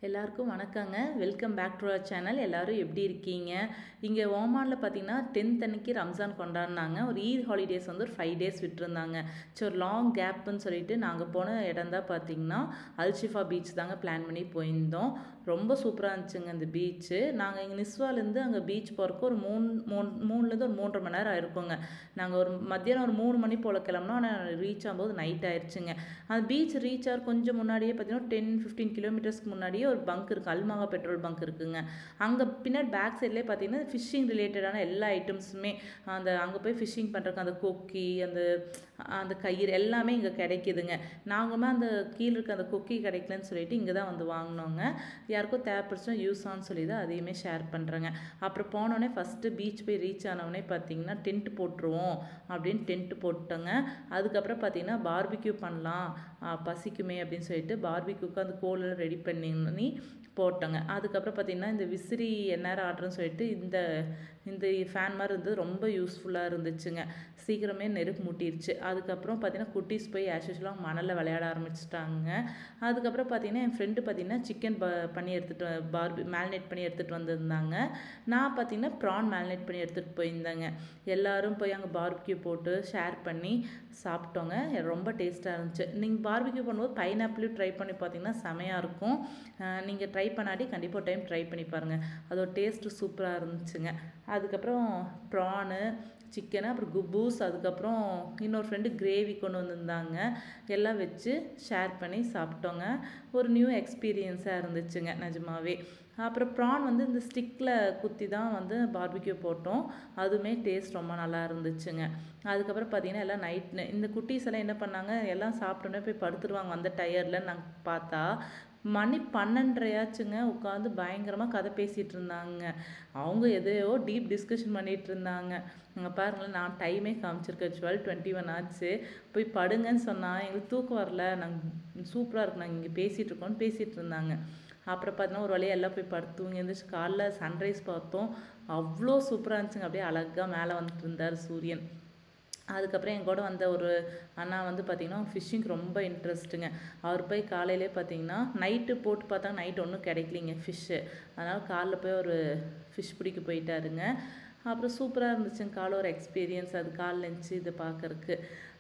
எல்லாருக்கும் வணக்கங்க welcome back to our channel எல்லாரும் எப்படி இருக்கீங்க இங்கே ஓமானில் பார்த்தீங்கன்னா டென்த் அன்னைக்கு ரம்ஜான் கொண்டாடினாங்க ஒரு ஈத் ஹாலிடேஸ் வந்து ஒரு ஃபைவ் டேஸ் விட்டுருந்தாங்க ஸோ ஒரு லாங் கேப்புன்னு சொல்லிட்டு நாங்கள் போன இடம் தான் பார்த்தீங்கன்னா அல்ஷிஃபா பீச் தாங்க பிளான் பண்ணி போயிருந்தோம் ரொம்ப சூப்பராக இருந்துச்சுங்க அந்த பீச்சு நாங்கள் இங்கே நிஸ்வாலேருந்து அங்கே பீச் போகிறக்கு ஒரு மூணு மூணு மூணுலேருந்து ஒரு மூன்றரை மணி நேரம் ஆயிருக்குங்க நாங்கள் ஒரு மத்தியானம் ஒரு மூணு மணி போல் கிளம்புனோம் ஆனால் ரீச் ஆகும்போது நைட் ஆயிடுச்சுங்க அந்த பீச் ரீச் ஆகிற கொஞ்சம் முன்னாடியே பார்த்தீங்கன்னா டென் ஃபிஃப்டீன் கிலோமீட்டர்ஸ்க்கு முன்னாடியே ஒரு பங்க் இருக்குது அல்மாகா பெட்ரோல் பங்க் இருக்குங்க அங்கே பின்னாடி பேக் சைட்லேயே பார்த்தீங்கன்னா ஃபிஷ்ஷிங் ரிலேட்டடான எல்லா ஐட்டம்ஸுமே அந்த அங்கே போய் ஃபிஷ்ஷிங் பண்ணுறதுக்கு அந்த கொக்கி அந்த அந்த கயிறு எல்லாமே இங்கே கிடைக்குதுங்க நாங்களுமே அந்த கீழே இருக்க அந்த கொக்கி கிடைக்கலன்னு சொல்லிட்டு இங்கே தான் வந்து வாங்கினோங்க யாருக்கும் தேவைப்படுச்சுன்னா யூஸ் ஆன்னு சொல்லி தான் அதையுமே ஷேர் பண்ணுறேங்க அப்புறம் போனோடனே ஃபஸ்ட்டு பீச் போய் ரீச் ஆனவுடனே பார்த்தீங்கன்னா டென்ட் போட்டுருவோம் அப்படின்னு டென்ட் போட்டோங்க அதுக்கப்புறம் பார்த்தீங்கன்னா பார்பிக்யூ பண்ணலாம் பசிக்குமே அப்படின்னு சொல்லிட்டு பார்பிக்யூக்கு அந்த கோலெல்லாம் ரெடி பண்ணி போட்டோங்க அதுக்கப்புறம் பார்த்தீங்கன்னா இந்த விசிறி எந்நேரம் ஆடுறேன்னு சொல்லிட்டு இந்த இந்த ஃபேன் மாதிரி இருந்தது ரொம்ப யூஸ்ஃபுல்லாக இருந்துச்சுங்க சீக்கிரமே நெருப்பு முட்டிருச்சு அதுக்கப்புறம் பார்த்தீங்கன்னா குட்டீஸ் போய் ஆஸ்யூஸ்வலாக மணலில் விளையாட ஆரம்பிச்சிட்டாங்க அதுக்கப்புறம் பார்த்தீங்கன்னா என் ஃப்ரெண்டு பார்த்தீங்கன்னா சிக்கன் ப பண்ணி எடுத்துகிட்டு பார்பி மேல்னேட் பண்ணி எடுத்துகிட்டு வந்திருந்தாங்க நான் பார்த்தீங்கன்னா ப்ரான் மேல்னேட் பண்ணி எடுத்துகிட்டு போயிருந்தேங்க எல்லோரும் போய் அங்கே பார்பிக்யூ போட்டு ஷேர் பண்ணி சாப்பிட்டோங்க ரொம்ப டேஸ்ட்டாக இருந்துச்சு நீங்கள் பார்பிக்யூ பண்ணும்போது பைனாப்பிளையும் ட்ரை பண்ணி பார்த்தீங்கன்னா செமையாக இருக்கும் நீங்கள் ட்ரை பண்ணாடி கண்டிப்பாக டைம் ட்ரை பண்ணி பாருங்கள் அதோட டேஸ்ட்டு சூப்பராக இருந்துச்சுங்க அதுக்கப்புறம் ப்ரானு சிக்கனு அப்புறம் குப்பூஸ் அதுக்கப்புறம் இன்னொரு ஃப்ரெண்டு கிரேவி கொண்டு வந்திருந்தாங்க எல்லாம் வச்சு ஷேர் பண்ணி சாப்பிட்டோங்க ஒரு நியூ எக்ஸ்பீரியன்ஸாக இருந்துச்சுங்க நிஜமாவே அப்புறம் ப்ரான் வந்து இந்த ஸ்டிக்கில் குத்தி தான் வந்து பார்பிக்யூ போட்டோம் அதுவுமே டேஸ்ட் ரொம்ப நல்லா இருந்துச்சுங்க அதுக்கப்புறம் பார்த்தீங்கன்னா எல்லாம் நைட் இந்த குட்டீஸ் எல்லாம் என்ன பண்ணாங்க எல்லாம் சாப்பிட்டோன்னே போய் படுத்துருவாங்க அந்த டயரில் நாங்கள் பார்த்தா மணி பன்னெண்டரையாச்சுங்க உட்காந்து பயங்கரமாக கதை பேசிகிட்டு இருந்தாங்க அவங்க எதையோ டீப் டிஸ்கஷன் பண்ணிகிட்டு இருந்தாங்க அங்கே பாருங்களேன் நான் டைமே காமிச்சிருக்கேன் டுவெல் டுவெண்ட்டி ஒன் ஆச்சு போய் படுங்கன்னு சொன்னால் எங்களுக்கு தூக்கம் வரல நாங்கள் சூப்பராக இருக்கு நாங்கள் இங்கே பேசிகிட்டு இருக்கோம்னு பேசிகிட்டு இருந்தாங்க அப்புறம் பார்த்தீங்கன்னா ஒரு வழியாக எல்லாம் போய் படுத்து தூங்கி எழுந்திரிச்சு காலைல சன்ரைஸ் பார்த்தோம் அவ்வளோ சூப்பராக இருந்துச்சுங்க அப்படியே அழகாக மேலே வந்துட்டு இருந்தார் சூரியன் அதுக்கப்புறம் என் கூட வந்த ஒரு அண்ணா வந்து பார்த்திங்கன்னா ஃபிஷ்ஷிங் ரொம்ப இன்ட்ரெஸ்ட்டுங்க அவர் போய் காலையிலே பார்த்தீங்கன்னா நைட்டு போட்டு பார்த்தா நைட் ஒன்றும் கிடைக்கலிங்க ஃபிஷ்ஷு அதனால் காலைல போய் ஒரு ஃபிஷ் பிடிக்க போயிட்டாருங்க அப்புறம் சூப்பராக இருந்துச்சுங்க காலை ஒரு எக்ஸ்பீரியன்ஸ் அது காலில் இருந்துச்சு இதை பார்க்கறக்கு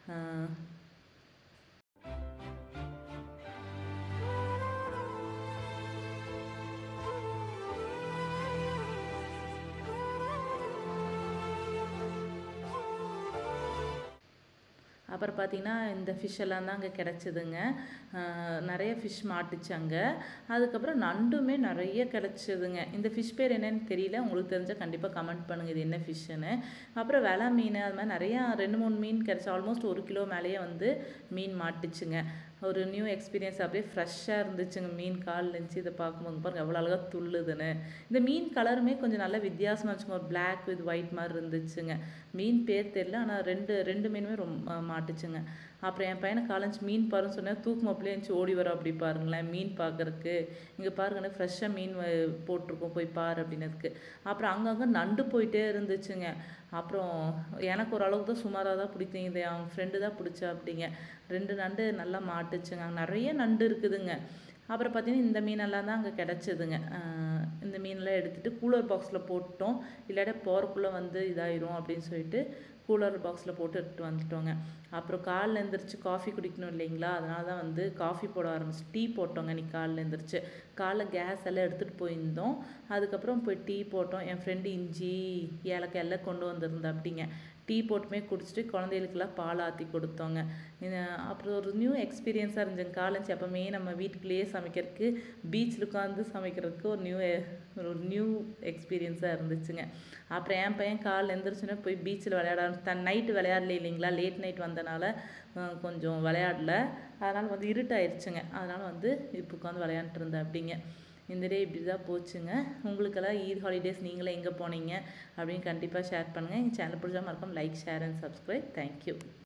அப்புறம் பார்த்திங்கன்னா இந்த ஃபிஷ் எல்லாம் தான் அங்கே கிடச்சிதுங்க நிறைய ஃபிஷ் மாட்டுச்சு அங்கே அதுக்கப்புறம் நண்டுமே நிறைய கிடச்சிதுங்க இந்த ஃபிஷ் பேர் என்னன்னு தெரியல உங்களுக்கு தெரிஞ்சால் கண்டிப்பாக கமெண்ட் பண்ணுங்கள் இது என்ன ஃபிஷ்ஷுன்னு அப்புறம் வெலை மீன் அது மாதிரி நிறையா ரெண்டு மூணு மீன் கிடச்சி ஆல்மோஸ்ட் ஒரு கிலோ மேலேயே வந்து மீன் மாட்டுச்சுங்க ஒரு நியூ எக்ஸ்பீரியன்ஸ் அப்படியே ஃப்ரெஷ்ஷாக இருந்துச்சுங்க மீன் கால் இருந்துச்சு இதை பார்க்கும்போது பாருங்கள் எவ்வளோ அழகாக துள்ளுதுன்னு இந்த மீன் கலருமே கொஞ்சம் நல்லா வித்தியாசமாக வச்சுங்க ஒரு பிளாக் வித் ஒயிட் மாதிரி இருந்துச்சுங்க மீன் பேர் தெரியல ஆனால் ரெண்டு ரெண்டு மீனுமே ரொம்ப மாட்டுச்சுங்க அப்புறம் என் பையனை காலேஜ் மீன் பாருன்னு சொன்னேன் தூக்கு மப்பிலே இருந்துச்சு ஓடி வரோம் அப்படி பாருங்களேன் மீன் பார்க்குறக்கு இங்கே பாருங்கண்ணே ஃப்ரெஷ்ஷாக மீன் போட்டிருக்கோம் போய் பாரு அப்படின்னதுக்கு அப்புறம் அங்கங்கே நண்டு போயிட்டே இருந்துச்சுங்க அப்புறம் எனக்கு ஓரளவுக்கு தான் சுமாராக தான் பிடிக்கும் இது அவங்க ஃப்ரெண்டு தான் பிடிச்சா அப்படிங்க ரெண்டு நண்டு நல்லா மாட்டுச்சுங்க அங்கே நிறைய நண்டு இருக்குதுங்க அப்புறம் பார்த்தீங்கன்னா இந்த மீனெல்லாம் தான் அங்கே கிடச்சிதுங்க இந்த மீனெல்லாம் எடுத்துகிட்டு கூலர் பாக்ஸில் போட்டோம் இல்லாட்ட போகிறக்குள்ளே வந்து இதாயிரும் அப்படின்னு சொல்லிட்டு கூலர் பாக்ஸில் போட்டு எடுத்துட்டு வந்துட்டோங்க அப்புறம் காலில் எழுந்திரிச்சு காஃபி குடிக்கணும் இல்லைங்களா அதனால தான் வந்து காஃபி போட ஆரம்பிச்சு டீ போட்டோங்க நீ காலில் எழுந்திரிச்சு காலைல கேஸ் எல்லாம் எடுத்துகிட்டு போயிருந்தோம் அதுக்கப்புறம் போய் டீ போட்டோம் என் ஃப்ரெண்டு இஞ்சி ஏலக்காய் எல்லாம் கொண்டு வந்திருந்தா அப்படிங்க டீ போட்டுமே குடிச்சிட்டு குழந்தைகளுக்கெல்லாம் பால் ஆற்றி கொடுத்தோங்க அப்புறம் ஒரு நியூ எக்ஸ்பீரியன்ஸாக இருந்துச்சுங்க காலேஜ் எப்போவுமே நம்ம வீட்டுக்குள்ளேயே சமைக்கிறதுக்கு பீச்சில் உட்காந்து சமைக்கிறதுக்கு ஒரு நியூ ஒரு நியூ எக்ஸ்பீரியன்ஸாக இருந்துச்சுங்க அப்புறம் என் பையன் கால் எழுந்திரிச்சோன்னே போய் பீச்சில் விளையாட தன் நைட்டு விளையாடல இல்லைங்களா லேட் நைட் வந்தனால கொஞ்சம் விளையாடல அதனால் வந்து இருட்டாயிருச்சுங்க அதனால் வந்து இப்போ உட்காந்து விளையாண்டுட்டு இருந்தேன் அப்படிங்க இந்த டே இப்படி தான் போச்சுங்க உங்களுக்கெல்லாம் ஈத் ஹாலிடேஸ் நீங்களே எங்கே போனீங்க அப்படின்னு கண்டிப்பாக ஷேர் பண்ணுங்கள் எங்கள் சேனல் பிடிச்சா மறக்காம like share and subscribe thank you